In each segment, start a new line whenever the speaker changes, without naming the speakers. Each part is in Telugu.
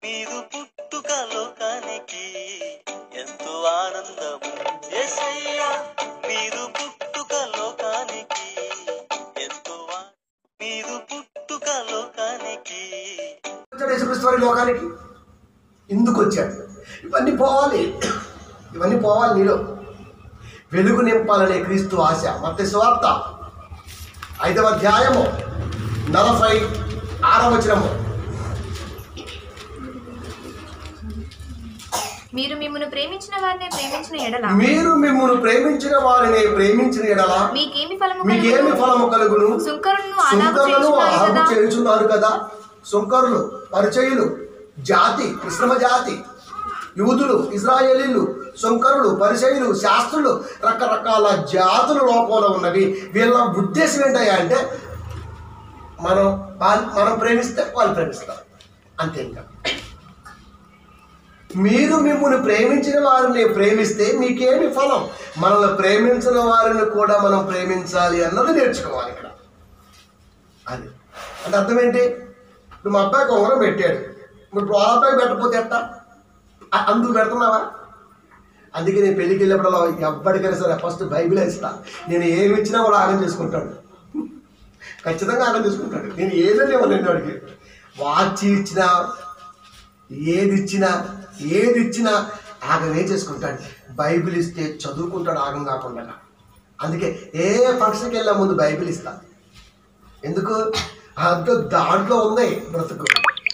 నీదు పుట్టుక లోకానికి ఎంతో ఆనందము యేసయ్యా నీదు పుట్టుక లోకానికి ఎంతో ఆ- నీదు పుట్టుక లోకానికి
వచ్చాడు యేసుక్రీస్తు వారి లోకానికి ఎందుకు వచ్చాడు ఇవన్నీ పోవాలి ఇవన్నీ పోవాలి నీలో వెలుగు నింపాలనే క్రీస్తు ఆశ మత స్వార్థ ఐదవ అధ్యాయము నలభై ఆరవ వచనము
మీరు మిమ్మల్ని ప్రేమించిన వారిని ప్రేమించిన ఎడల
మీరు మిమ్మల్ని ప్రేమించిన వారిని ప్రేమించిన ఎడల
మీకేమి ఫలము
మీకేమి
కలుగును?
ఫలము కలుగును
సుంకరులను అలాగు
సుంకరులను
చేయుచున్నారు
ఆగు
కదా
చేయుచున్నారు కదా సుంకరులు పరిచయులు జాతి మిశ్రమ జాతి యూదులు ఇజ్రాయేలీలు సుంకరులు పరిచయులు శాస్త్రులు రకరకాల జాతుల లోపంలో ఉన్నవి వీళ్ళ ఉద్దేశం ఏంటయ్యా అంటే మనం వాళ్ళు మనం ప్రేమిస్తే వాళ్ళు ప్రేమిస్తారు అంతే ఇంకా మీరు మిమ్మల్ని ప్రేమించిన వారిని ప్రేమిస్తే మీకేమి ఫలం మనల్ని ప్రేమించిన వారిని కూడా మనం ప్రేమించాలి అన్నది నేర్చుకోవాలి ఇక్కడ అది అంటే అర్థం ఏంటి ఇప్పుడు మా అబ్బాయికి ఉంగరం పెట్టాడు ఇప్పుడు వాళ్ళ అబ్బాయి పెట్టకపోతే ఎట్టా అ- అందుకు పెడుతున్నావా అందుకే నేను పెళ్ళికి వెళ్ళినప్పుడు ఎవ్వడికైనా సరే ఫస్ట్ బైబిల్ ఇస్తా నేను ఏమి ఇచ్చినా కూడా ఆగం చేసుకుంటాడు ఖచ్చితంగా ఆగం చేసుకుంటాడు నేను ఏదని ఇవ్వను వాడికి వాచ్ ఇచ్చినా ఏది ఇచ్చినా ఏది ఇచ్చినా ఆగమే చేసుకుంటాడు బైబిల్ ఇస్తే చదువుకుంటాడు ఆగం కాకుండా అందుకే ఏ ఫంక్షన్కి వెళ్ళే ముందు బైబిల్ ఇస్తా ఎందుకు అంత దాంట్లో ఉంది బ్రతుకు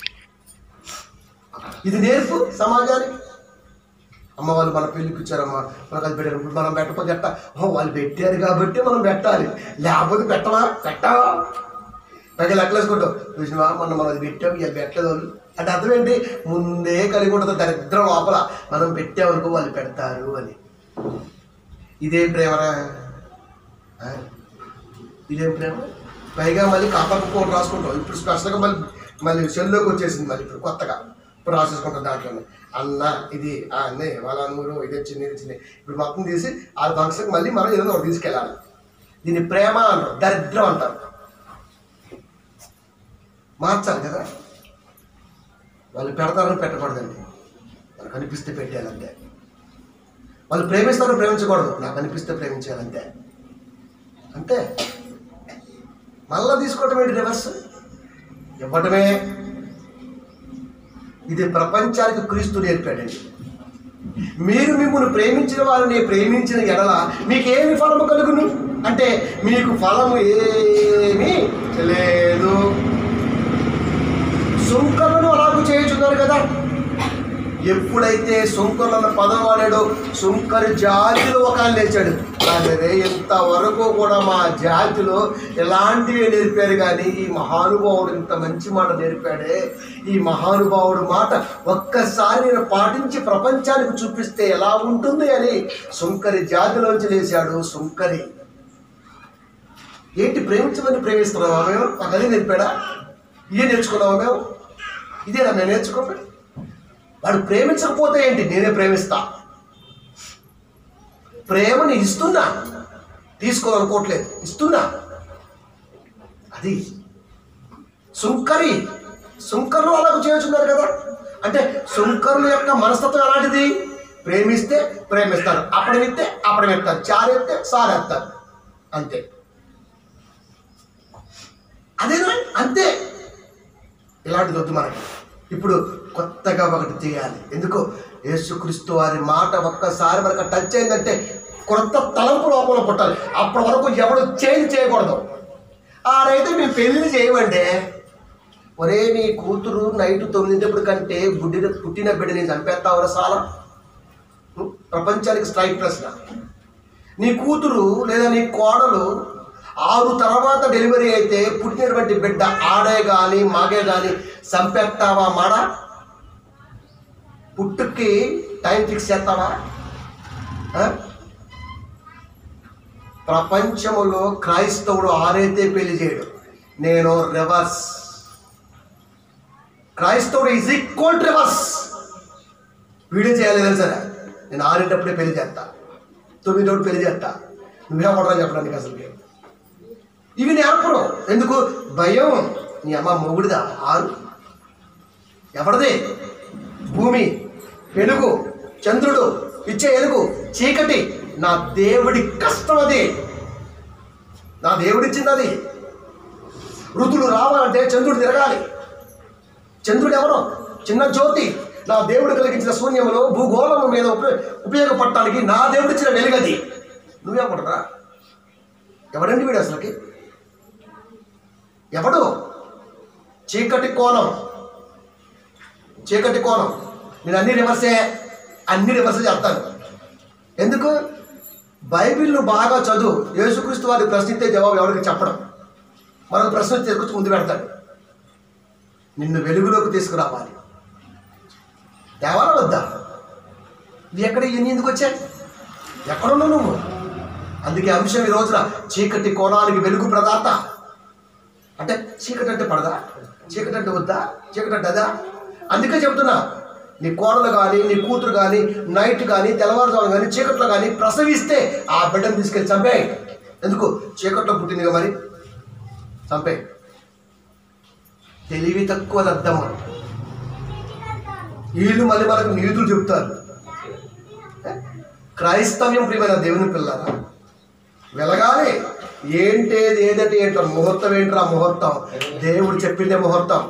ఇది నేర్పు సమాజానికి అమ్మ వాళ్ళు మన పెళ్ళికి ఇచ్చారమ్మా మనకు అది పెట్టారు ఇప్పుడు మనం పెట్టకపోతే ఎట్టా ఓ వాళ్ళు పెట్టారు కాబట్టి మనం పెట్టాలి లేకపోతే పెట్టవా పెట్టవా పైగా లెక్కలేసుకుంటావు చూసినవా మొన్న మనం అది పెట్టాం ఇక పెట్టలేదు వాళ్ళు అంటే అర్థం ఏంటి ముందే కలిగి ఉంటుంది దరిద్రం లోపల మనం పెట్టామనుకో వాళ్ళు పెడతారు అని ఇదేం ప్రేమరా ఆ? ఇదేం ప్రేమ పైగా మళ్ళీ కాపాకు కోడ్ రాసుకుంటాం ఇప్పుడు స్పెషల్గా మళ్ళీ మళ్ళీ సెల్లోకి వచ్చేసింది మళ్ళీ ఇప్పుడు కొత్తగా ఇప్పుడు రాసేసుకుంటాం దాంట్లో అన్న ఇది ఆ అన్నే వాళ్ళ నూరు ఇది వచ్చింది ఇది వచ్చింది ఇప్పుడు మొత్తం తీసి ఆ ఫంక్షన్కి మళ్ళీ మనం ఏదో ఒకటి తీసుకెళ్ళాలి దీన్ని ప్రేమ అంటారు దరిద్రం అంటారు మార్చాలి కదా వాళ్ళు పెడతారని పెట్టకూడదండి వాళ్ళకి అనిపిస్తే పెట్టేయాలంతే వాళ్ళు ప్రేమిస్తారని ప్రేమించకూడదు నాకు అనిపిస్తే ప్రేమించాలంతే అంతే మళ్ళా తీసుకోవటం ఏంటి రివర్స్ ఇవ్వటమే ఇది ప్రపంచానికి క్రీస్తు నేర్పాడండి మీరు మిమ్మల్ని ప్రేమించిన వారిని ప్రేమించిన ఎడల మీకేమి ఫలము కలుగును అంటే మీకు ఫలము ఏమీ లేదు సుంకరులను అలాగూ చేయుచున్నారు కదా ఎప్పుడైతే సుంకరులను పదం వాడాడో సుంకరి జాతిలో ఒక ఆయన లేచాడు అదే ఇంతవరకు కూడా మా జాతిలో ఎలాంటివి నేర్పారు కానీ ఈ మహానుభావుడు ఇంత మంచి మాట నేర్పాడే ఈ మహానుభావుడు మాట ఒక్కసారి నేను పాటించి ప్రపంచానికి చూపిస్తే ఎలా ఉంటుంది అని సుంకరి జాతిలోంచి లేచాడు సుంకరి ఏంటి ప్రేమించమని ప్రేమిస్తున్నావా మేము మాకు అదే నేర్పాడా ఇదే నేర్చుకున్నావా మేము ఇదేనా మేము నేర్చుకోండి వాడు ప్రేమించకపోతే ఏంటి నేనే ప్రేమిస్తా ప్రేమని ఇస్తున్నా తీసుకోవాలనుకోవట్లేదు ఇస్తున్నా అది సుంకరి సుంకరులు అలాగ చేస్తున్నారు కదా అంటే సుంకరుల యొక్క మనస్తత్వం ఎలాంటిది ప్రేమిస్తే ప్రేమిస్తారు అప్పడమిస్తే అప్పడమిస్తారు చారేస్తే సారేస్తారు అంతే అదేనా అంతే ఇలాంటిది వద్దు మనకి ఇప్పుడు కొత్తగా ఒకటి చేయాలి ఎందుకు యేసుక్రీస్తు వారి మాట ఒక్కసారి మనకు టచ్ అయిందంటే కొత్త తలంపు లోపల పుట్టాలి అప్పటి వరకు ఎవడు చేంజ్ చేయకూడదు ఆరైతే మేము పెళ్లి చేయమండి ఒరే నీ కూతురు నైట్ తొమ్మిదింటప్పుడు కంటే బుడ్డిన పుట్టిన బిడ్డని చంపేస్తావు సాల ప్రపంచానికి స్ట్రైక్ ప్రశ్న నీ కూతురు లేదా నీ కోడలు ఆరు తర్వాత డెలివరీ అయితే పుట్టినటువంటి బిడ్డ ఆడే కానీ మాగే కానీ చంపేస్తావా మాడ పుట్టుకి టైం ఫిక్స్ చేస్తావా ఆ? ప్రపంచములో క్రైస్తవుడు ఆరైతే పెళ్లి చేయడు నేను రివర్స్ క్రైస్తవుడు ఈజ్ ఈక్వల్ రివర్స్ వీడియో చేయలేదని సరే నేను ఆరేటప్పుడే పెళ్లి చేస్తా తొమ్మిదోడు పెళ్లి చేస్తా నువ్వే కొడరా చెప్పడానికి అసలుకి ఇవి నేర్పడం ఎందుకు భయం నీ అమ్మ మొగుడిదా ఆరు ఎవరిది భూమి వెలుగు చంద్రుడు ఇచ్చే ఎలుగు చీకటి నా దేవుడి కష్టం అది నా దేవుడిచ్చింది అది ఋతులు రావాలంటే చంద్రుడు తిరగాలి చంద్రుడు ఎవరు చిన్న జ్యోతి నా దేవుడు కలిగించిన శూన్యములో భూగోళము మీద ఉపయోగ ఉపయోగపడటానికి నా దేవుడిచ్చిన వెలుగది నువ్వే పడరా ఎవడండి వీడు అసలుకి ఎవడు చీకటి కోణం చీకటి కోణం నేను అన్ని రివర్సే అన్ని రివర్సే చేస్తాను ఎందుకు బైబిల్ను బాగా చదువు యేసుక్రీస్తు వారి ప్రశ్నిస్తే జవాబు ఎవరికి చెప్పడం మనకు ప్రశ్న తీసుకొచ్చి ముందు పెడతాడు నిన్ను వెలుగులోకి తీసుకురావాలి తేవాలా వద్దా ఇది ఎక్కడ ఇవన్నీ ఎందుకు వచ్చాయి ఎక్కడున్నావు నువ్వు అందుకే అంశం ఈ రోజున చీకటి కోణానికి వెలుగు ప్రదాత అంటే చీకటి అంటే పడదా చీకటి అంటే వద్దా చీకటి అంటే అదా అందుకే చెప్తున్నా నీ కోడలు కానీ నీ కూతురు కానీ నైట్ కానీ తెల్లవారుజాము కానీ చీకట్లో కానీ ప్రసవిస్తే ఆ బిడ్డను తీసుకెళ్ళి చంపే ఎందుకు చీకట్లో పుట్టిందిగా మరి చంపే తెలివి తక్కువ దద్దమ్మ వీళ్ళు మళ్ళీ మనకు నీతులు చెప్తారు క్రైస్తవ్యం ప్రియమైన దేవుని పిల్లరా వెలగాలి ఏంటేది ఏదంటే ఏంటో ముహూర్తం ఏంట్రా ముహూర్తం దేవుడు చెప్పిందే ముహూర్తం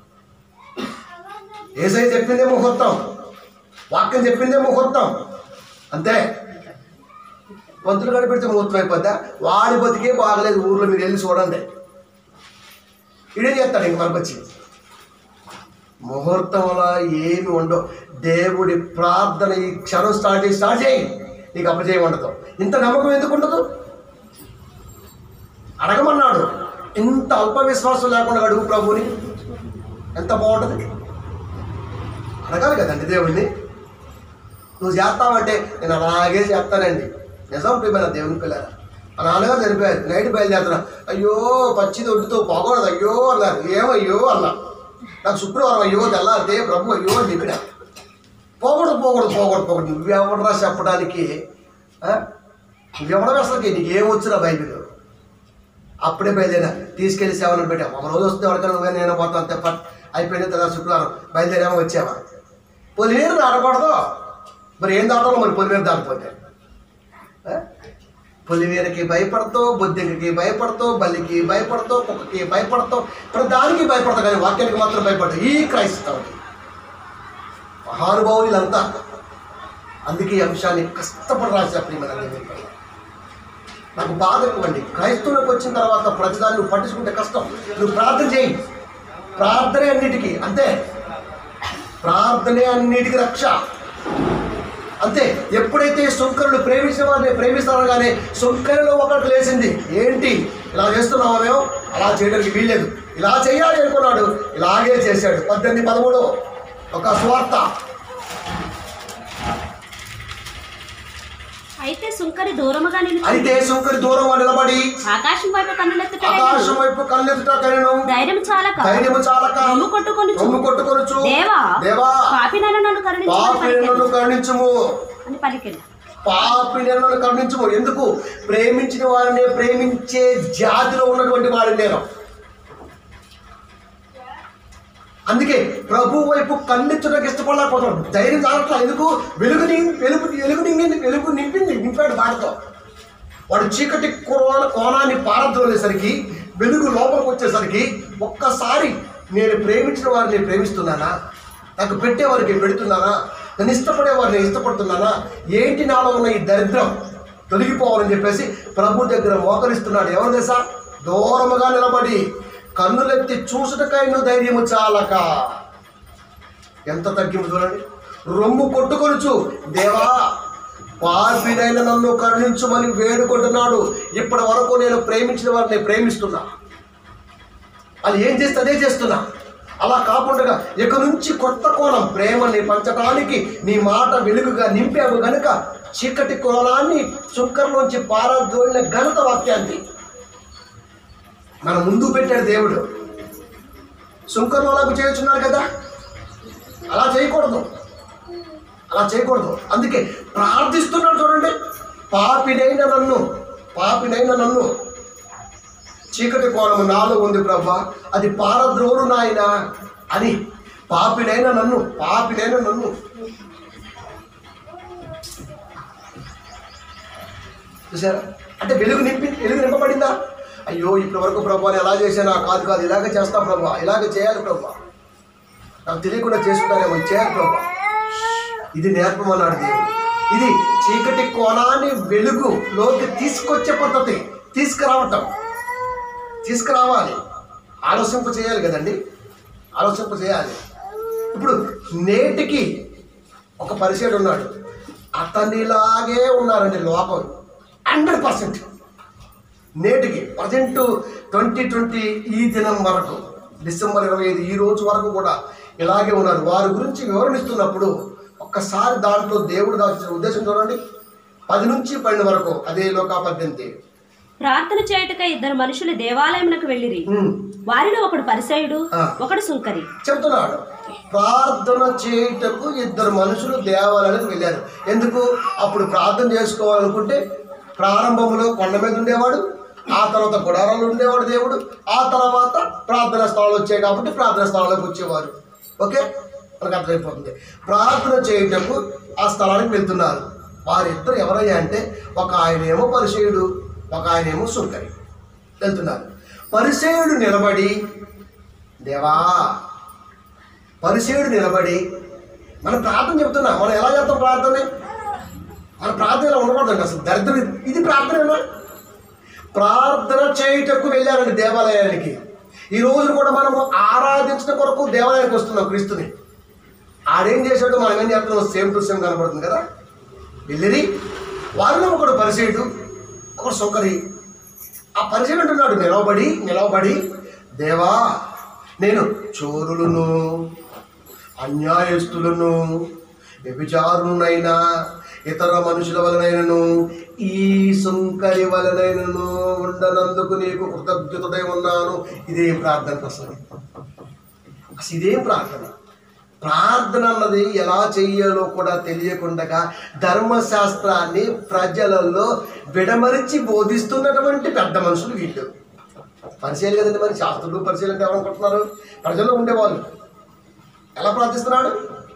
ఏసై చెప్పిందే ముహూర్తం వాక్యం చెప్పిందే ముహూర్తం అంతే పంతులు గడి పెడితే ముహూర్తం అయిపోద్దా వాడి బతికే బాగలేదు ఊర్లో మీరు వెళ్ళి చూడండి ఇడే చేస్తాడు ఇంక మనకు వచ్చి ముహూర్తంలో ఏమి ఉండవు దేవుడి ప్రార్థన ఈ క్షణం స్టార్ట్ చేసి స్టార్ట్ చేయి నీకు అపజయం ఉండదు ఇంత నమ్మకం ఎందుకు ఉండదు అడగమన్నాడు ఇంత అల్ప విశ్వాసం లేకుండా అడుగు ప్రభుని ఎంత బాగుంటుంది అడగాలి కదండి దేవుడిని నువ్వు చేస్తావంటే నేను అలాగే చేస్తానండి నిజం ప్రియమైన దేవుని పిల్లరా మా నాన్నగారు చనిపోయారు నైట్ బయలుదేరుతున్నా అయ్యో పచ్చి దొడ్డుతో పోకూడదు అయ్యో అన్నారు ఏమయ్యో అన్నా నాకు శుక్రవారం అయ్యో తెల్లారితే ప్రభు అయ్యో అని చెప్పిన పోకూడదు పోకూడదు పోకూడదు పోకూడదు నువ్వెవడరా చెప్పడానికి ఆ? నువ్వెవడ అసలుకి నీకు ఏం వచ్చినా బైబిల్ అప్పుడే బయలుదేరా తీసుకెళ్లి సేవలు పెట్టాం ఒక రోజు వస్తే ఎవరికైనా నువ్వే నేను పోతాం అంతే పట్ అయిపోయిన తర్వాత శుక్రవారం బయలుదేరామో వచ్చావా పొలిమేరు దాటకూడదు మరి ఏం దాటాలో మరి పొలిమేరు దాటిపోతే ఆ? పొలిమేరకి భయపడతావు బొద్దింకకి భయపడతావు బల్లికి భయపడతావు కుక్కకి భయపడతావు ప్రతి దానికి భయపడతావు కానీ వాక్యానికి మాత్రం భయపడతావు ఈ క్రైస్తవుడి మహానుభావులంతా అందుకే ఈ అంశాన్ని కష్టపడి రాశా ప్రియమైన దేవుని పిల్లలు. నాకు బాధ ఎక్కువండి క్రైస్తవులకు వచ్చిన తర్వాత ప్రతిదాన్ని నువ్వు పట్టించుకుంటే కష్టం నువ్వు ప్రార్థన చేయి ప్రార్థనే అన్నిటికీ అంతే ప్రార్థనే అన్నిటికీ రక్ష అంతే ఎప్పుడైతే శంకరుడు ప్రేమించిన వారిని ప్రేమిస్తారనగానే శంకరులో ఒకటి లేచింది ఏంటి ఇలా చేస్తున్నావా మేము అలా చేయడానికి వీల్లేదు ఇలా చేయాలి అనుకున్నాడు ఇలాగే చేశాడు పద్దెనిమిది పదమూడు ఒక స్వార్థ
అయితే సుంకరి దూరముగా నిలిచి
అయితే శంకరి దూరంగా నిలబడి
ఆకాశం వైపు కన్నులెత్తుట
ఆకాశం వైపు కళ్ళెత్తుట కనెను
ధైర్యం చాలక
ధైర్యము చాలక
రొమ్ము కొట్టుకొనుచు
రొమ్ము కొట్టుకొనుచు
దేవా
దేవా
పాపినైన నన్ను కరుణించమని
పాపి
పలికెను.
నన్ను కరుణించుము
అని పలికెను
పాపి నన్ను కరుణించుము ఎందుకు ప్రేమించిన వారిని ప్రేమించే జాతిలో ఉన్నటువంటి వాడిని నేను అందుకే ప్రభు వైపు కన్నెత్తడానికి ఇష్టపడలేకపోతున్నాడు ధైర్యం చాలట్లా ఎందుకు వెలుగు ని- వెలుగు వెలుగు నింగింది వెలుగు నింపింది నింపాడు బాటతో వాడు చీకటి కోణ కోణాన్ని పారద్రోలేసరికి వెలుగు లోపలికి వచ్చేసరికి ఒక్కసారి నేను ప్రేమించిన వారిని ప్రేమిస్తున్నానా నాకు పెట్టేవారికి పెడుతున్నానా నన్ను ఇష్టపడే వారిని ఇష్టపడుతున్నానా ఏంటి నాలో ఉన్న ఈ దరిద్రం తొలగిపోవాలని చెప్పేసి ప్రభు దగ్గర మోకరిస్తున్నాడు ఎవరు తెలుసా దూరముగా నిలబడి కన్నులెత్తి చూసుటకై నువ్వు ధైర్యము చాలక ఎంత తగ్గింపు చూడండి రొమ్ము కొట్టుకొనుచు దేవా పాపినైన నన్ను కరుణించుమని వేడుకుంటున్నాడు ఇప్పటి వరకు నేను ప్రేమించిన వారిని ప్రేమిస్తున్నా అది ఏం చేస్తే అదే చేస్తున్నా అలా కాకుండా ఇక నుంచి కొత్త కోణం ప్రేమని పంచడానికి నీ మాట వెలుగుగా నింపావు గనుక చీకటి కోణాన్ని చుక్కర్లోంచి పారదోలిన ఘనత వాక్యాన్ని మన ముందు పెట్టాడు దేవుడు సుంకర్లోలాగా చేయుచున్నారు కదా అలా చేయకూడదు అలా చేయకూడదు అందుకే ప్రార్థిస్తున్నాడు చూడండి పాపినైన నన్ను పాపినైన నన్ను చీకటి కోణము నాలో ఉంది ప్రభా అది పారద్రోరు నాయన అని పాపినైన నన్ను పాపినైన నన్ను చూసారా అంటే వెలుగు నింపి వెలుగు నింపబడిందా అయ్యో ఇప్పటి వరకు ప్రభు ఎలా చేశానా కాదు కాదు ఇలాగ చేస్తా ప్రభు ఇలాగ చేయాలి ప్రభు నాకు తెలియకుండా చేసుకుంటానేమో ఇది చేయాలి ప్రభు ఇది నేర్పమన్నాడు దేవుడు ఇది చీకటి కోణాన్ని వెలుగులోకి తీసుకొచ్చే పద్ధతి తీసుకురావటం తీసుకురావాలి ఆలోచింప చేయాలి కదండి ఆలోచింప చేయాలి ఇప్పుడు నేటికి ఒక పరిచయం ఉన్నాడు అతనిలాగే ఉన్నారండి లోకం హండ్రెడ్ పర్సెంట్ నేటికి ప్రజెంట్ ట్వంటీ ట్వంటీ ఈ దినం వరకు డిసెంబర్ ఇరవై ఐదు ఈ రోజు వరకు కూడా ఇలాగే ఉన్నారు వారి గురించి వివరణిస్తున్నప్పుడు ఒక్కసారి దాంట్లో దేవుడు దాచిన ఉద్దేశం చూడండి పది నుంచి పన్నెండు వరకు అదే లోకా పద్దెనిమిది
ప్రార్థన చేయుటకై ఇద్దరు మనుషులు దేవాలయమునకు వెళ్ళిరి
ఉమ్.
వారిలో ఒకడు పరిసయుడు
ఆ.
ఒకడు సుంకరి
చెప్తున్నాడు ప్రార్థన చేయుటకు ఇద్దరు మనుషులు దేవాలయానికి వెళ్ళారు ఎందుకు అప్పుడు ప్రార్థన చేసుకోవాలనుకుంటే ప్రారంభంలో కొండ మీద ఉండేవాడు ఆ తర్వాత గుడారాలు ఉండేవాడు దేవుడు ఆ తర్వాత ప్రార్థన స్థలాలు వచ్చాయి కాబట్టి ప్రార్థన స్థలాలకు వచ్చేవారు ఓకే మనకు అర్థమైపోతుంది ప్రార్థన చేయుటకు ఆ స్థలానికి వెళ్తున్నారు వారిద్దరు ఎవరయ్యా అంటే ఒక ఆయన ఏమో పరిచయుడు ఒక ఆయన ఏమో సుంకరి వెళ్తున్నారు పరిచయుడు నిలబడి దేవా పరిచయుడు నిలబడి మనం ప్రార్థన చెప్తున్నా మనం ఎలా చేస్తాం ప్రార్థన మన ప్రార్థన ఇలా ఉండకూడదండి అసలు దరిద్రం ఇది. ఇది ప్రార్థన ప్రార్థన చేయుటకు వెళ్ళారండి దేవాలయానికి ఈ రోజు కూడా మనము ఆరాధించడం కొరకు దేవాలయానికి వస్తున్నాం క్రీస్తుని ఆడేం చేశాడు మనం ఏం చేస్తున్నాం సేమ్ టు సేమ్ కనబడుతుంది కదా వెళ్ళిరి వారిలో ఒకడు పరిచయుడు ఒకడు సొక్కరి ఆ పరిచయం అంటున్నాడు నిలవబడి నిలవబడి దేవా నేను చోరులను అన్యాయస్తులను వ్యభిచారునైనా ఇతర మనుషుల వలనైనను ఈ సుంకరి వలనైనను ఉండనందుకు నీకు కృతజ్ఞతదై ఉన్నాను ఇదేం ప్రార్థన అసలు అసలు ఇదేం ప్రార్థన ప్రార్థన అన్నది ఎలా చెయ్యాలో కూడా తెలియకుండా ధర్మశాస్త్రాన్ని ప్రజలలో విడమరిచి బోధిస్తున్నటువంటి పెద్ద మనుషులు వీళ్ళు పరిచయం కదండి మరి శాస్త్రులు పరిచయం అంటే ఎవరనుకుంటున్నారు ప్రజల్లో ఉండేవాళ్ళు ఎలా ప్రార్థిస్తున్నాడు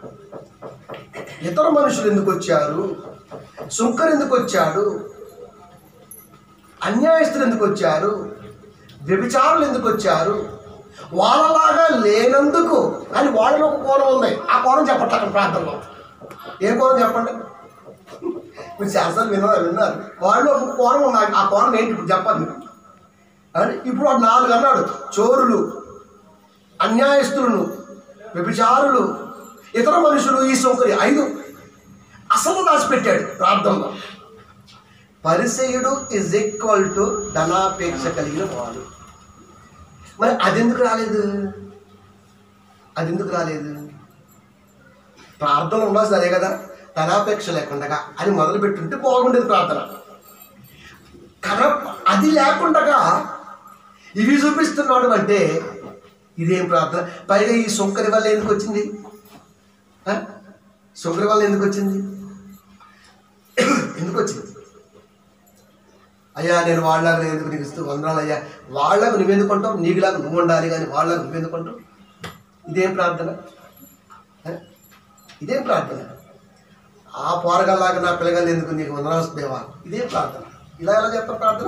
ఇతర మనుషులు ఎందుకు వచ్చారు సుంకర్ ఎందుకు వచ్చాడు అన్యాయస్తులు ఎందుకు వచ్చారు వ్యభిచారులు ఎందుకు వచ్చారు వాళ్ళలాగా లేనందుకు అని వాళ్ళలో ఒక కోణం ఉంది ఆ కోణం చెప్పట్లే అక్కడ ప్రాంతంలో ఏ కోణం చెప్పండి మీరు శాస్త్రాలు విన్నారు విన్నారు వాళ్ళు ఒక కోణం ఉంది ఆ కోణం ఏంటి ఇప్పుడు చెప్పాలి మీరు అని ఇప్పుడు వాడు నాలుగు అన్నాడు చోరులు అన్యాయస్తులను వ్యభిచారులు ఇతర మనుషులు ఈ సౌకర్యం ఐదు అసలు దాచిపెట్టాడు ప్రార్థనలో పరిసయుడు ఇజ్ ఈక్వల్ టు ధనాపేక్ష కలిగిన వాడు మరి అదెందుకు రాలేదు అదెందుకు రాలేదు ప్రార్థన ఉండాల్సింది అదే కదా ధనాపేక్ష లేకుండా అని మొదలు పెట్టుంటే బాగుండేది ప్రార్థన కన అది లేకుండా ఇవి చూపిస్తున్నాడు అంటే ఇదేం ప్రార్థన పైగా ఈ సొంకరి వల్ల ఎందుకు వచ్చింది ఆ? సొంకరి వల్ల ఎందుకు వచ్చింది ఎందుకు వచ్చింది అయ్యా నేను వాళ్ళలాగా నేను ఎందుకు నీకు ఇస్తూ వందనాలు అయ్యా వాళ్ళకు నువ్వెందుకు అంటావు నీకులాగా నువ్వు ఉండాలి కానీ వాళ్ళకు నువ్వెందుకు అంటావు ఇదేం ప్రార్థన ఆ? ఇదేం ప్రార్థన ఆ పోరగాళ్ళలాగా నా పిల్లగాళ్ళు ఎందుకు నీకు వందనాలు దేవా ఇదేం ప్రార్థన ఇలా ఎలా చేస్తాం ప్రార్థన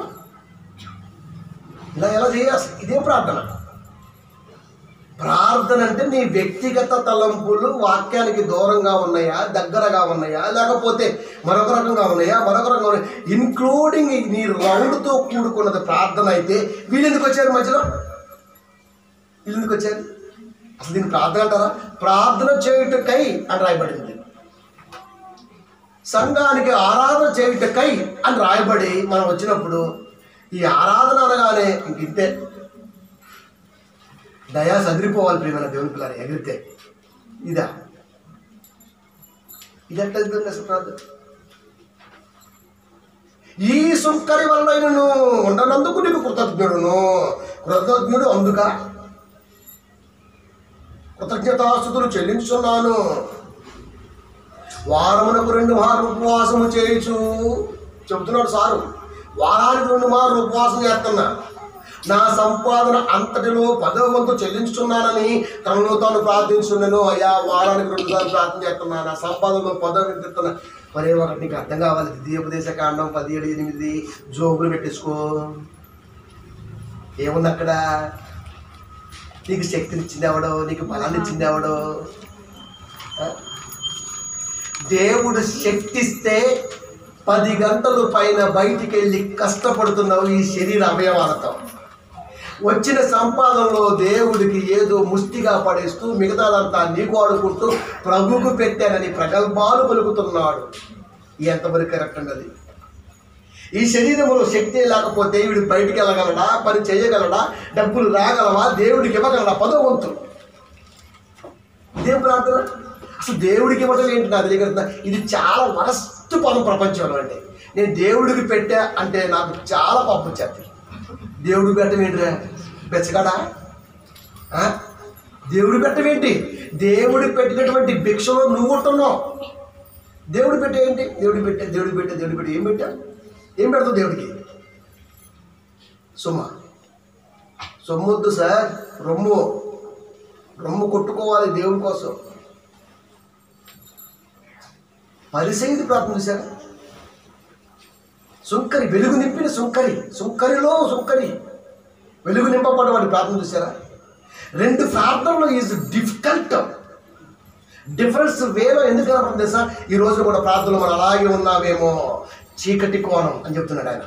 ఇలా ఎలా చేయాలి ఇదేం ప్రార్థన ప్రార్థన అంటే నీ వ్యక్తిగత తలంపులు వాక్యానికి దూరంగా ఉన్నాయా దగ్గరగా ఉన్నాయా లేకపోతే మరొక రకంగా ఉన్నాయా మరొక రకంగా ఉన్నాయా ఇన్క్లూడింగ్ నీ రౌండ్తో కూడుకున్నది ప్రార్థన అయితే వీళ్ళు ఎందుకు వచ్చారు మధ్యలో వీళ్ళు ఎందుకు వచ్చారు అసలు దీన్ని ప్రార్థన అంటారా ప్రార్థన చేయుటకై అని రాయబడింది సంఘానికి ఆరాధన చేయుటకై అని రాయబడి మనం వచ్చినప్పుడు ఈ ఆరాధన అనగానే ఇంక ఇంతే దయా సదిరిపోవాలి ప్రియమైన దేవుని పిల్లలు ఎగిరితే ఇదా ఇది ఎట్లా ఎదుగుతుంది అసలు ప్రార్థన ఈ సుంకరి వల్ల నేను ఉండనందుకు నీకు కృతజ్ఞుడును కృతజ్ఞుడు అందుక కృతజ్ఞతాస్తుతులు చెల్లించున్నాను వారమునకు రెండు మార్లు ఉపవాసము చేయొచ్చు చెబుతున్నాడు సారు వారానికి రెండు మార్లు ఉపవాసం చేస్తున్నా నా సంపాదన అంతటిలో పదవ వంతు చెల్లించుతున్నానని తనలో తాను ప్రార్థించున్నాను అయ్యా వారానికి రెండు సార్లు ప్రార్థన చేస్తున్నాను నా సంపాదనలో పదవ వెతుకుతున్నా మరే ఒకటి నీకు అర్థం కావాలి ద్వితీయోపదేశ కాండం పదిహేడు ఎనిమిది జోబులు పెట్టేసుకో ఏముంది అక్కడ నీకు శక్తినిచ్చింది ఎవడో నీకు బలాన్ని ఇచ్చింది ఎవడో ఆ? దేవుడు శక్తిస్తే పది గంటలు పైన బయటికి వెళ్ళి కష్టపడుతున్నావు ఈ శరీర అవయవాలతో వచ్చిన సంపాదనలో దేవుడికి ఏదో ముష్టిగా పడేస్తూ మిగతాదంతా నీకు ఆడుకుంటూ ప్రభుకు పెట్టానని ప్రగల్భాలు పలుకుతున్నాడు ఈ ఎంతవరకు కరెక్ట్ అన్నది ఈ శరీరంలో శక్తి లేకపోతే వీడు బయటికి వెళ్ళగలడా పని చేయగలడా డబ్బులు రాగలవా దేవుడికి ఇవ్వగలడా పదో వంతు ఇదేం ప్రార్థన అసలు దేవుడికి ఇవ్వడం ఏంటి నా దగ్గర ఇది చాలా వరస్ట్ పదం ప్రపంచంలో అంటే నేను దేవుడికి పెట్టా అంటే నాకు చాలా పాపం వచ్చేది దేవుడికి పెట్టడం ఏంటిరా బెచ్చగాడా ఆ? దేవుడు పెట్టడం ఏంటి దేవుడికి పెట్టినటువంటి భిక్షలో నువ్వు ఉంటున్నావు దేవుడు పెట్టే ఏంటి దేవుడు పెట్టే దేవుడు పెట్టే దేవుడు పెట్టే ఏం పెట్టా ఏం పెడతావు దేవుడికి సొమ్మ సొమ్మొద్దు సార్ రొమ్ము రొమ్ము కొట్టుకోవాలి దేవుడి కోసం పరిసైది ప్రార్థన చేశారు సుంకరి వెలుగు నింపిన సుంకరి సుంకరిలో సుంకరి వెలుగు నింపబడ్డవాడి ప్రార్థన చేశారా రెండు ప్రార్థనలు ఈజ్ డిఫికల్ట్ డిఫరెన్స్ వేలో ఎందుకు కనపడుతుంది తెలుసా ఈ రోజు కూడా ప్రార్థనలు మనం అలాగే ఉన్నామేమో చీకటి కోణం అని చెప్తున్నాడు ఆయన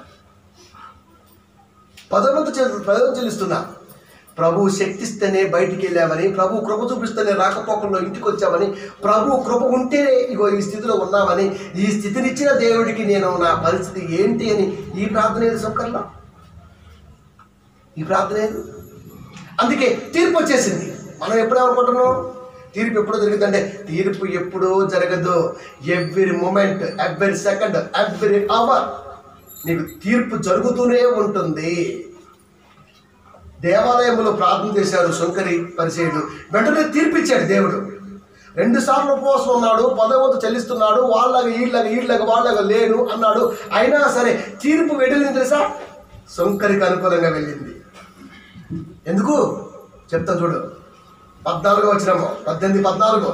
పదవంతు పదవంతు చెల్లిస్తున్నా ప్రభు శక్తిస్తేనే బయటికి వెళ్ళామని ప్రభు కృప చూపిస్తేనే రాకపోకల్లో ఇంటికి వచ్చామని ప్రభు కృప ఉంటేనే ఇగో ఈ స్థితిలో ఉన్నామని ఈ స్థితినిచ్చిన దేవుడికి నేను నా పరిస్థితి ఏంటి అని ఈ ప్రార్థన ఏది సుఖంలో ఈ ప్రార్థన ఏది అందుకే తీర్పు వచ్చేసింది మనం ఎప్పుడు అనుకుంటున్నాం తీర్పు ఎప్పుడు జరుగుతుందంటే తీర్పు ఎప్పుడూ జరగదు every moment every second every hour నీకు తీర్పు జరుగుతూనే ఉంటుంది దేవాలయంలో ప్రార్థన చేశారు శంకరి పరిచయుడు వెంటనే తీర్పిచ్చాడు దేవుడు రెండు సార్లు ఉపవాసం ఉన్నాడు పదవంతు చెల్లిస్తున్నాడు వాళ్ళగా వీళ్ళగా వీళ్ళగా వాళ్ళగా లేను అన్నాడు అయినా సరే తీర్పు వెళ్ళింది తెలుసా శంకరికి అనుకూలంగా వెళ్ళింది ఎందుకు చెప్తాను చూడు పద్నాలుగో వచ్చినాము పద్దెనిమిది పద్నాలుగు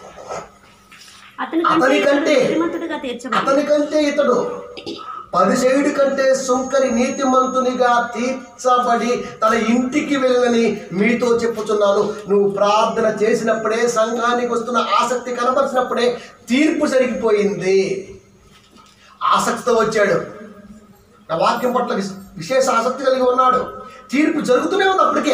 అతని
అతని కంటే
శ్రీమంతుడిగా తీర్చబడి
అతని కంటే ఇతడు పరిచయుడి కంటే సుంకరి నీతిమంతునిగా తీర్చబడి తన ఇంటికి వెళ్ళని మీతో చెప్పుచున్నాను నువ్వు ప్రార్థన చేసినప్పుడే సంఘానికి వస్తున్న ఆసక్తి కనపరిచినప్పుడే తీర్పు జరిగిపోయింది ఆసక్తితో వచ్చాడు నా వాక్యం పట్ల విశ్- విశేష ఆసక్తి కలిగి ఉన్నాడు తీర్పు జరుగుతూనే ఉంది అప్పటికే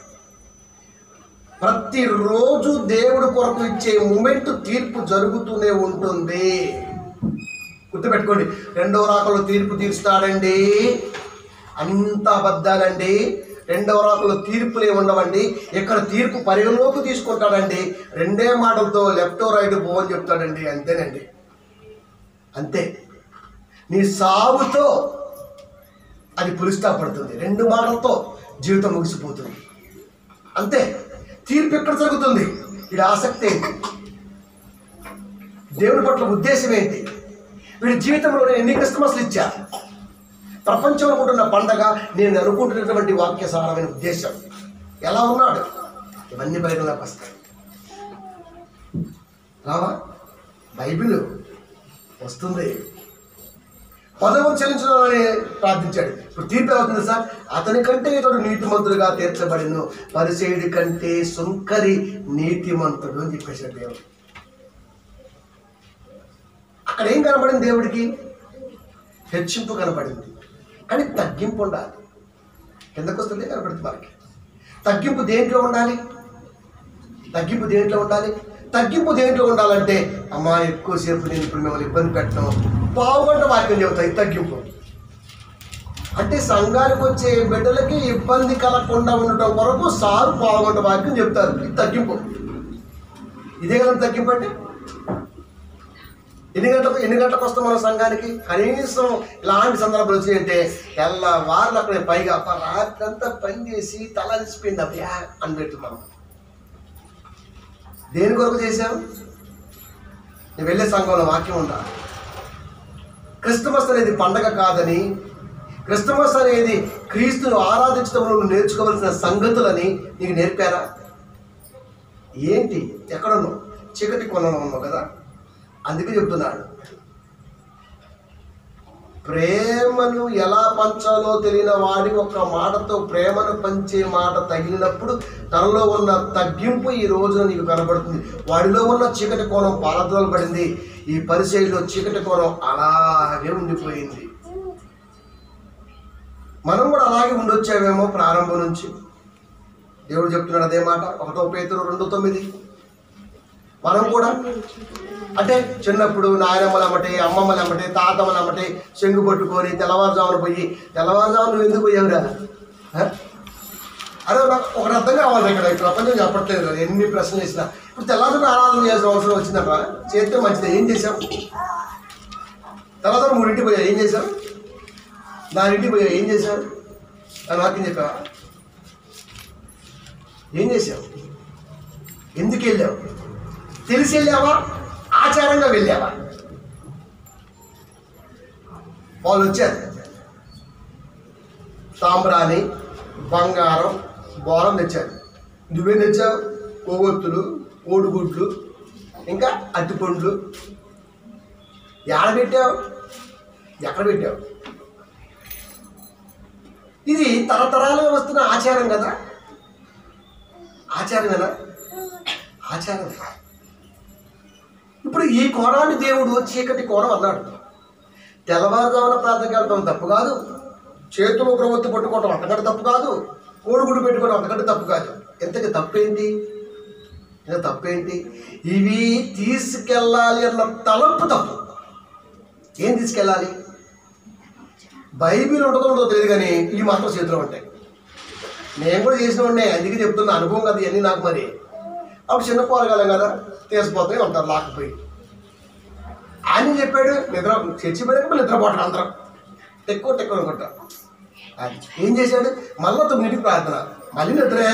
ప్రతిరోజు దేవుడు కొరకు ఇచ్చే మూమెంట్ తీర్పు జరుగుతూనే ఉంటుంది గుర్తుపెట్టుకోండి రెండవ రాకలో తీర్పు తీరుస్తాడండి అంత అబద్ధాలండి రెండవ రాకలో తీర్పులే ఉండవండి ఇక్కడ తీర్పు పరిగణలోకి తీసుకుంటాడండి రెండే మాటలతో లెఫ్ట్ రైట్ పో అని చెప్తాడండి అంతేనండి అంతే నీ సాగుతో అది పులిస్తా పడుతుంది రెండు మాటలతో జీవితం ముగిసిపోతుంది అంతే తీర్పు ఎక్కడ జరుగుతుంది ఇది ఆసక్తి ఏంటి దేవుని పట్ల ఉద్దేశం ఏంటి వీడి జీవితంలో నేను ఎన్ని క్రిస్మస్లు ఇచ్చా ప్రపంచం అనుకుంటున్న పండగ నేను అనుకుంటున్నటువంటి వాక్య సారమైన ఉద్దేశం ఎలా ఉన్నాడు ఇవన్నీ బయటలోకి వస్తాయి రావా బైబిల్ వస్తుంది పదవం చెల్లించాలని ప్రార్థించాడు ఇప్పుడు తీర్పు అవుతుంది సార్ అతని కంటే ఇతడు నీతిమంతుడుగా తీర్చబడిను పరిచయుడి కంటే సుంకరి నీతిమంతుడు అని చెప్పేశాడు దేవుడు అక్కడ ఏం కనపడింది దేవుడికి హెచ్చింపు కనపడింది కానీ తగ్గింపు ఉండాలి కిందకు వస్తుందే కనపడుతుంది మనకి తగ్గింపు దేంట్లో ఉండాలి తగ్గింపు దేంట్లో ఉండాలి తగ్గింపు దేంట్లో ఉండాలంటే అమ్మా ఎక్కువసేపు నేను ఇప్పుడు మిమ్మల్ని ఇబ్బంది పెట్టను పావుగంట వాక్యం చెబుతాయి తగ్గింపు అంటే సంఘానికి వచ్చే బిడ్డలకి ఇబ్బంది కలగకుండా ఉండటం కొరకు సారు పావుగంట వాక్యం చెప్తారు ఇది తగ్గింపు ఇదే కదా తగ్గింపు అంటే ఎన్ని గంటలకు ఎన్ని గంటలకు వస్తాం మన సంఘానికి కనీసం ఇలాంటి సందర్భాలు వచ్చినాయంటే తెల్ల వారిలో అక్కడ పైగా అబ్బా రాత్రంతా పని చేసి తల అలిసిపోయింది అబ్బా అని పెట్టు మనం దేని కొరకు చేశాం నేను వెళ్ళే సంఘంలో వాక్యం ఉందా క్రిస్టమస్ అనేది పండగ కాదని క్రిస్టమస్ అనేది క్రీస్తును ఆరాధించడంలో నువ్వు నేర్చుకోవలసిన సంగతులని నీకు నేర్పారా ఏంటి ఎక్కడున్నావు చీకటి కొనలో ఉన్నావు కదా అందుకే చెప్తున్నాడు ప్రేమను ఎలా పంచాలో తెలియని వాడి ఒక మాటతో ప్రేమను పంచే మాట తగిలినప్పుడు తనలో ఉన్న తగ్గింపు ఈ రోజున నీకు కనబడుతుంది వాడిలో ఉన్న చీకటి కోణం పారద్రోలు పడింది ఈ పరిచయలో చీకటి కోణం అలాగే ఉండిపోయింది మనం కూడా అలాగే ఉండొచ్చామేమో ప్రారంభం నుంచి దేవుడు చెప్తున్నాడు అదే మాట ఒకటో పేతురు రెండు తొమ్మిది మనం కూడా అంటే చిన్నప్పుడు నాయనమ్మలు అమ్మటి అమ్మమ్మలు అమ్మటి తాతమ్మలు అమ్మటి చెంగు పట్టుకొని తెల్లవారుజామున పోయి తెల్లవారుజామున నువ్వు ఎందుకు పోయావురా ఆ? అరే నాకు ఒకటి అర్థం కావాలి ఇక్కడ ఈ ప్రపంచం చెప్పట్లేదు కదా, ఎన్ని ప్రశ్నలు వేసినా ఇప్పుడు తెల్లవారుజామున ఆరాధన చేయాల్సిన అవసరం వచ్చిందట చేస్తే మంచిది ఏం చేశాం తెల్లవారు మూడింటికి పోయా ఏం చేశాం నాలుగింటికి పోయా ఏం చేశావు అని వాక్యం చెప్పావా ఏం చేశావు ఎందుకు వెళ్ళావు తెలిసి వెళ్ళావా ఆచారంగా వెళ్ళావా వాళ్ళు వచ్చారు తామ్రాని బంగారం బోరం తెచ్చారు నువ్వేం తెచ్చావు కొవ్వొత్తులు కోడిగుడ్లు ఇంకా అట్టిపండ్లు ఎక్కడ పెట్టావు ఎక్కడ పెట్టావు ఇది తరతరాలుగా వస్తున్న ఆచారం కదా ఆచారం కదా ఆచారం ఇప్పుడు ఈ కోణాన్ని దేవుడు చీకటి కోణం అన్నాడు తెల్లవారుజామున ప్రార్థనకి వెళ్ళడం తప్పు కాదు చేతులు ప్రవృత్తి పట్టుకోవడం అంతకంటే తప్పు కాదు కోడిగుడు పెట్టుకోవడం అంతకంటే తప్పు కాదు ఎంతకి తప్పేంటి ఇంకా తప్పేంటి ఇవి తీసుకెళ్ళాలి అన్న తలంపు తప్పు ఏం తీసుకెళ్ళాలి బైబిల్ ఉంటుందో ఉండదో తెలియదు కానీ ఈ మాత్రం చేతిలో ఉంటాయి నేను కూడా చేసిన ఉండే అందుకే చెప్తున్నా అనుభవం కదా ఇవన్నీ నాకు మరి అప్పుడు చిన్న పోరగాలం కదా తీసిపోతాయి ఉంటారు లాక్కపోయి ఆయన చెప్పాడు నిద్ర చచ్చిపోయాక మళ్ళీ నిద్రపోవటం అందరం ఎక్కువ టెక్కువ అనుకుంటా అది ఏం చేశాడు మళ్ళీ తొమ్మిదింటికి ప్రార్థన మళ్ళీ నిద్రే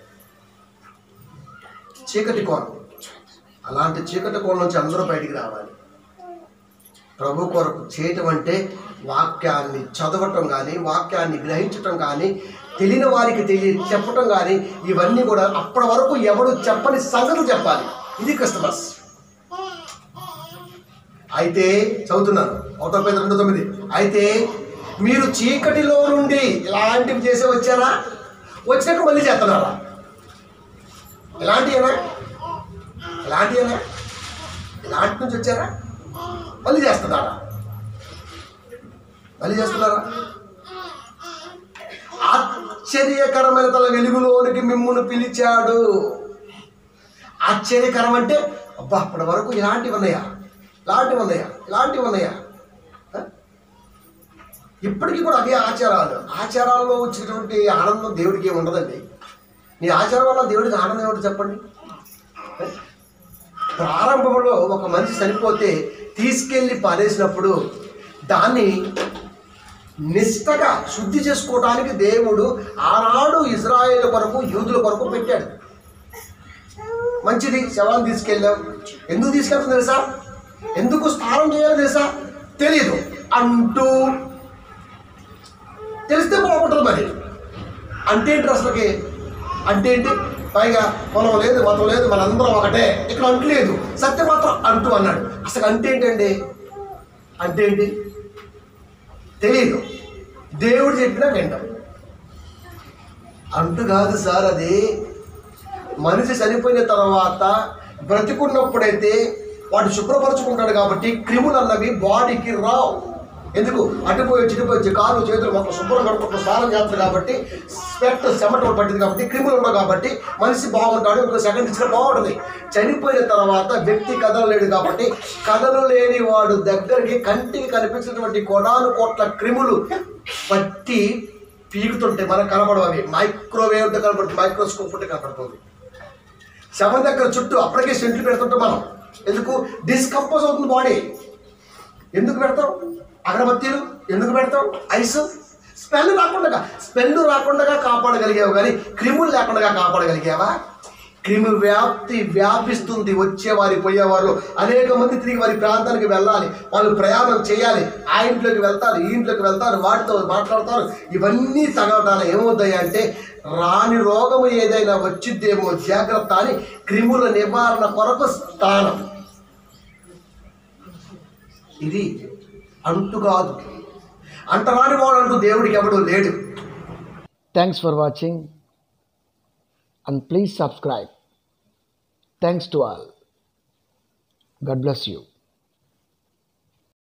చీకటి కోణం అలాంటి చీకటి కోణం నుంచి అందరూ బయటికి రావాలి ప్రభు కొరకు చేయటం అంటే వాక్యాన్ని చదవటం కానీ వాక్యాన్ని గ్రహించటం కానీ తెలియని వారికి తెలియ చెప్పటం కానీ ఇవన్నీ కూడా అప్పటి వరకు ఎవడు చెప్పని సంగతులు చెప్పాలి ఇది క్రిస్టమస్ అయితే చదువుతున్నాను ఒకటో పేద రెండు తొమ్మిది అయితే మీరు చీకటిలో నుండి ఇలాంటివి చేసే వచ్చారా వచ్చినాక మళ్ళీ చేస్తున్నారా ఇలాంటివేనా ఇలాంటివేనా ఇలాంటి నుంచి వచ్చారా మళ్ళీ చేస్తున్నారా మళ్ళీ చేస్తున్నారా ఆశ్చర్యకరమైన తన వెలుగులోనికి మిమ్మును పిలిచాడు ఆశ్చర్యకరం అంటే అబ్బా అప్పటి వరకు ఇలాంటివి ఉన్నాయా ఇలాంటివి ఉన్నాయా ఇలాంటివి ఉన్నాయా ఆ? ఇప్పటికీ కూడా అదే ఆచారాలు ఆచారాల్లో వచ్చినటువంటి ఆనందం దేవుడికి ఏమి ఉండదండి నీ ఆచారం వల్ల దేవుడికి ఆనందం ఏమిటో చెప్పండి ఆ? ప్రారంభంలో ఒక మనిషి చనిపోతే తీసుకెళ్ళి పారేసినప్పుడు దాన్ని నిష్టగా శుద్ధి చేసుకోవడానికి దేవుడు ఆనాడు ఇజ్రాయేల్ కొరకు యూదుల కొరకు పెట్టాడు మంచిది శవాన్ని తీసుకెళ్ళాం ఎందుకు తీసుకెళ్తాం తెలుసా ఎందుకు స్నానం చేయాలో తెలుసా తెలియదు అంటూ తెలిస్తే బాగుంటుంది మరి అంటే ఏంటి అసలుకి అంటే ఏంటి పైగా పొలం లేదు మతం లేదు మనందరం ఒకటే ఇక్కడ అంటు లేదు సత్యం మాత్రం అంటూ అన్నాడు అసలు అంటే ఏంటండి అంటే ఏంటి తెలియదు దేవుడు చెప్పినా వింటాం అంటు కాదు సార్ అది మనిషి చనిపోయిన తర్వాత బ్రతికున్నప్పుడైతే వాడు శుభ్రపరచుకుంటాడు కాబట్టి క్రిములు అన్నవి బాడీకి రావు ఎందుకు అటుపోయి చిటిపోయి కాలు చేతులు మొత్తం శుభ్రం కడుపుకుంటూ స్నానం చేస్తారు కాబట్టి స్వెట్ చెమట పట్టింది కాబట్టి క్రిములు ఉండవు కాబట్టి మనిషి బాగుంటాడు ఇంకో సెకండ్ ఇచ్చిన బాగుంటుంది చనిపోయిన తర్వాత వ్యక్తి కదలలేడు కాబట్టి కథలు లేని వాడు దగ్గరికి కంటికి కనిపించినటువంటి కొడాను కోట్ల క్రిములు పట్టి పీకుతుంటే మనకు కనపడవు అవి మైక్రోవేవ్ ఉంటే కనపడుతుంది మైక్రోస్కోప్ ఉంటే కనపడుతుంది శవం దగ్గర చుట్టూ అప్పటికే సెంట్లు పెడుతుంటాం మనం ఎందుకు డిస్కంపోజ్ అవుతుంది బాడీ ఎందుకు పెడతాం అగరబత్తీలు ఎందుకు పెడతాం ఐస్ స్మెల్ రాకుండా స్మెల్ రాకుండా కాపాడగలిగావు కానీ క్రిములు లేకుండా కాపాడగలిగావా క్రిమి వ్యాప్తి వ్యాపిస్తుంది వచ్చేవారి పోయేవారు అనేక మంది తిరిగి వారి ప్రాంతానికి వెళ్ళాలి వాళ్ళు ప్రయాణం చేయాలి ఆ ఇంట్లోకి వెళ్తారు ఈ ఇంట్లోకి వెళ్తారు వాటితో మాట్లాడతారు ఇవన్నీ తగలటాలు ఏమవుతాయి అంటే రాని రోగము ఏదైనా వచ్చిద్దేమో జాగ్రత్త అని క్రిముల నివారణ కొరకు స్థానం ఇది అంటు కాదు అంటరాని వాడు అంటూ దేవుడికి ఎవడు లేడు
Thanks for watching and please subscribe. Thanks to all. God bless you.